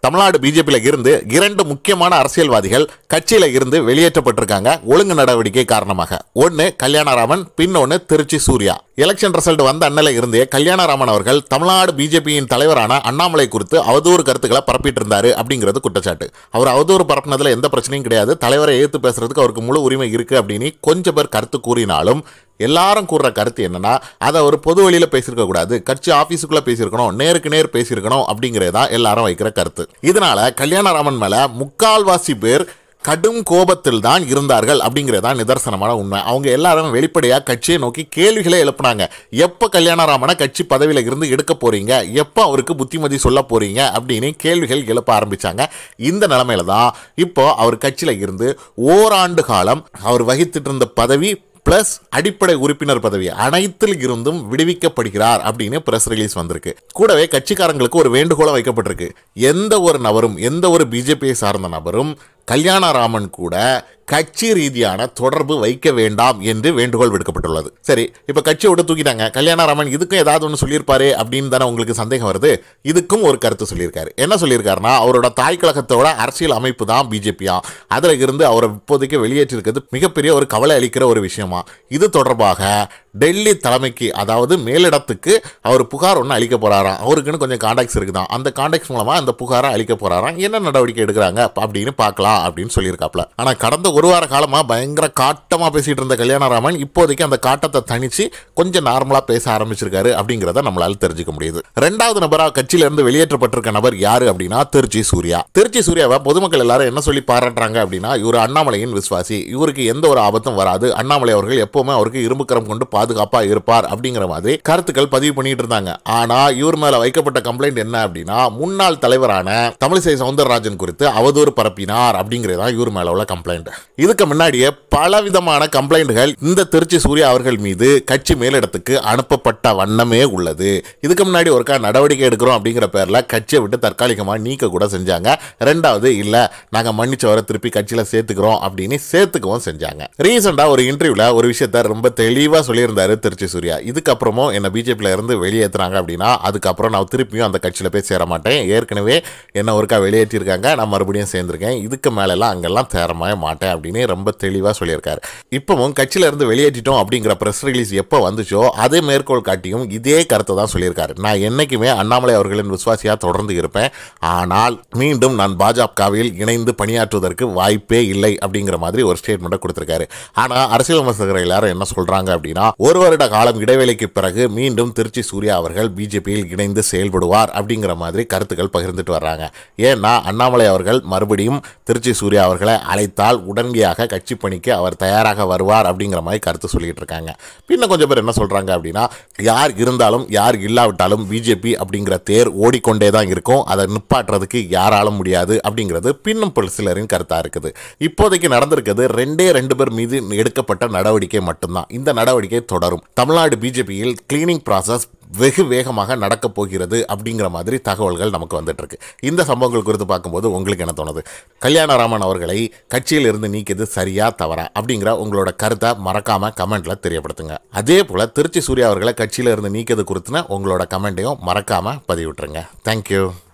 தமிழ்நாடு பிஜேபியில இருந்து இரண்டு முக்கியமான அரசியல்வாதிகள் கட்சியில இருந்து வெளியேற்றப்பட்டிருக்காங்க ஒழுங்கு நடவடிக்கை காரணமாக ஒன்னு கல்யாணராமன் பின்னொன்னு திருச்சி சூர்யா எலெக்ஷன் ரிசல்ட் வந்த அண்ணல இருந்தே கல்யாணராமன் அவர்கள் தமிழ்நாடு பிஜேபியின் தலைவரான அண்ணாமலை குறித்து அவதூறு கருத்துக்களை பரப்பிட்டு இருந்தாரு அப்படிங்கிறது குற்றச்சாட்டு அவர் அவதூறு பரப்புனதுல எந்த பிரச்சனையும் கிடையாது தலைவரை எதிர்த்து பேசுறதுக்கு அவருக்கு முழு உரிமை இருக்கு அப்படின்னு கொஞ்சம் பேர் கருத்து கூறினாலும் எல்லாரும் கூறுற கருத்து என்னன்னா அதை அவர் பொது வழியில பேசியிருக்க கூடாது கட்சி ஆபீஸுக்குள்ள பேசியிருக்கணும் நேருக்கு நேர் பேசியிருக்கணும் அப்படிங்கிறது தான் எல்லாரும் வைக்கிற கருத்து இதனால கல்யாணராமன் மேல முக்கால்வாசி பேர் கடும் கோபத்தில் தான் இருந்தார்கள் அப்படிங்கிறதான் நிதர்சனமான உண்மை அவங்க எல்லாரும் வெளிப்படையா கட்சியை நோக்கி கேள்விகளை எழுப்புனாங்க எப்ப கல்யாணராமனை கட்சி பதவியில இருந்து எடுக்க போறீங்க எப்ப அவருக்கு புத்திமதி சொல்ல போறீங்க அப்படின்னு கேள்விகள் எழுப்ப ஆரம்பிச்சாங்க இந்த நிலைமையில தான் இப்போ அவர் கட்சியில இருந்து ஓராண்டு காலம் அவர் வகித்துட்டு இருந்த பதவி பிளஸ் அடிப்படை உறுப்பினர் பதவி அனைத்தில் இருந்தும் விடுவிக்கப்படுகிறார் அப்படின்னு பிரஸ் ரிலீஸ் வந்திருக்கு கூடவே கட்சிக்காரங்களுக்கு ஒரு வேண்டுகோளை வைக்கப்பட்டிருக்கு எந்த ஒரு நபரும் எந்த ஒரு பிஜேபியை சார்ந்த நபரும் கல்யாணராமன் கூட கட்சி ரீதியான தொடர்பு வைக்க வேண்டாம் என்று வேண்டுகோள் விடுக்கப்பட்டுள்ளது சரி இப்போ கட்சியை விட்டு தூக்கிட்டாங்க கல்யாணராமன் இதுக்கும் ஏதாவது ஒன்று சொல்லியிருப்பாரு அப்படின்னு தானே உங்களுக்கு சந்தேகம் வருது இதுக்கும் ஒரு கருத்து சொல்லியிருக்காரு என்ன சொல்லியிருக்காருன்னா அவரோட தாய் கழகத்தோட அரசியல் அமைப்பு தான் பிஜேபியா அதில் இருந்து அவரை இப்போதைக்கு வெளியேற்றிருக்கிறது மிகப்பெரிய ஒரு கவலை அளிக்கிற ஒரு விஷயமா இது தொடர்பாக டெல்லி தலைமைக்கு அதாவது மேலிடத்துக்கு அவர் புகார் ஒன்று அளிக்க போறாராம் அவருக்குன்னு கொஞ்சம் காண்டாக்ட்ஸ் இருக்குதான் அந்த காண்டாக்ட்ஸ் மூலமா அந்த புகாரை அளிக்க போறாராம் என்ன நடவடிக்கை எடுக்கிறாங்க அப்படின்னு பார்க்கலாம் அப்படின்னு சொல்லியிருக்காப்ல ஆனா கடந்த ஒரு வார காலமா பயங்கர காட்டமா பேசிட்டு இருந்த கல்யாணராமன் இப்போதைக்கு அந்த காட்டத்தை தணிச்சு கொஞ்சம் நார்மலா பேச ஆரம்பிச்சிருக்காரு அப்படிங்கிறத நம்மளால தெரிஞ்சுக்க முடியுது ரெண்டாவது நபரா கட்சியில இருந்து வெளியேற்றப்பட்டிருக்க நபர் யாரு அப்படின்னா திருச்சி சூர்யா திருச்சி சூர்யாவை பொதுமக்கள் எல்லாரும் என்ன சொல்லி பாராட்டுறாங்க அப்படின்னா இவர் அண்ணாமலையின் விசுவாசி இவருக்கு எந்த ஒரு ஆபத்தும் வராது அண்ணாமலை அவர்கள் எப்பவுமே அவருக்கு இரும்புக்கரம் கொண்டு பாதுகாப்பா இருப்பார் அப்படிங்கிற மாதிரி கருத்துக்கள் பதிவு பண்ணிட்டு இருந்தாங்க ஆனா இவர் மேல வைக்கப்பட்ட கம்ப்ளைண்ட் என்ன அப்படின்னா முன்னாள் தலைவரான தமிழிசை சவுந்தரராஜன் குறித்து அவதூறு பரப்பினார் அப்படிங்கிறதான் இவர் மேல உள்ள கம்ப்ளைண்ட் இதுக்கு முன்னாடியே பல விதமான கம்ப்ளைண்ட்கள் இந்த திருச்சி சூர்யா அவர்கள் மீது கட்சி மேலிடத்துக்கு அனுப்பப்பட்ட வண்ணமே உள்ளது இதுக்கு முன்னாடி ஒருக்கா நடவடிக்கை எடுக்கிறோம் அப்படிங்கிற பேர்ல கட்சியை விட்டு தற்காலிகமா நீக்க கூட செஞ்சாங்க ரெண்டாவது இல்ல நாங்க மன்னிச்சவரை திருப்பி கட்சியில சேர்த்துக்கிறோம் அப்படின்னு சேர்த்துக்கவும் செஞ்சாங்க ரீசெண்டா ஒரு இன்டர்வியூல ஒரு விஷயத்த ரொம்ப தெளிவா சொல்லியிருந்தாரு திருச்சி சூர்யா இதுக்கப்புறமும் என்ன பிஜேபியில இருந்து வெளியேற்றுறாங்க அப்படின்னா அதுக்கப்புறம் நான் திருப்பியும் அந்த கட்சியில போய் சேர மாட்டேன் ஏற்கனவே என்ன ஒருக்கா வெளியேற்றிருக்காங்க நான் மறுபடியும் சேர்ந்திருக்கேன் இதுக்கு மேலெல்லாம் அங்கெல்லாம் சேரவே மாட்டேன் அப்படின்னு ரொம்ப தெளிவா சொல்லியிருக்காரு இப்பவும் கட்சியில இருந்து வெளியேற்றிட்டோம் அப்படிங்கிற பிரஸ் ரிலீஸ் எப்போ வந்துச்சோ அதே மேற்கோள் காட்டியும் இதே கருத்தை தான் சொல்லியிருக்காரு நான் என்னைக்குமே அண்ணாமலை அவர்களின் விசுவாசியா தொடர்ந்து இருப்பேன் ஆனால் மீண்டும் நான் பாஜகவில் இணைந்து பணியாற்றுவதற்கு வாய்ப்பே இல்லை அப்படிங்கிற மாதிரி ஒரு ஸ்டேட்மெண்ட்டை கொடுத்திருக்காரு ஆனா அரசியல் விமர்சகர்கள் எல்லாரும் என்ன சொல்றாங்க அப்படின்னா ஒரு வருட காலம் இடைவேளைக்கு பிறகு மீண்டும் திருச்சி சூர்யா அவர்கள் பிஜேபியில் இணைந்து செயல்படுவார் அப்படிங்கிற மாதிரி கருத்துக்கள் பகிர்ந்துட்டு வர்றாங்க ஏன்னா அண்ணாமலை அவர்கள் மறுபடியும் திருச்சி சூர்யா அவர்களை அழைத்தால் உடனடியாக கட்சி பணிக்கு அவர் தயாராக வருவார் அப்படிங்கிற மாதிரி கருத்து சொல்லிட்டு இருக்காங்க பின்ன கொஞ்சம் பேர் என்ன சொல்றாங்க அப்படின்னா யார் இருந்தாலும் யார் இல்லாவிட்டாலும் பிஜேபி அப்படிங்கிற தேர் ஓடிக்கொண்டே தான் இருக்கும் அதை நிப்பாட்டுறதுக்கு யாராலும் முடியாது அப்படிங்கிறது பின்னும் ஒரு சிலரின் கருத்தா இருக்குது இப்போதைக்கு நடந்திருக்கிறது ரெண்டே ரெண்டு பேர் மீது எடுக்கப்பட்ட நடவடிக்கை மட்டும்தான் இந்த நடவடிக்கை தொடரும் தமிழ்நாடு பிஜேபியில் கிளீனிங் ப்ராசஸ் வெகு வேகமாக நடக்கப் போகிறது அப்படிங்கிற மாதிரி தகவல்கள் நமக்கு வந்துட்டு இருக்கு இந்த சம்பவங்கள் குறித்து பார்க்கும்போது உங்களுக்கு என்ன தோணுது கல்யாணராமன் அவர்களை கட்சியில் இருந்து நீக்கியது சரியா தவறா அப்படிங்கிற உங்களோட கருத்தை மறக்காம கமெண்ட்ல தெரியப்படுத்துங்க அதே போல திருச்சி சூர்யா அவர்களை கட்சியில இருந்து நீக்கியது குறித்துன உங்களோட கமெண்ட்டையும் மறக்காம பதிவிட்டுருங்க தேங்க்யூ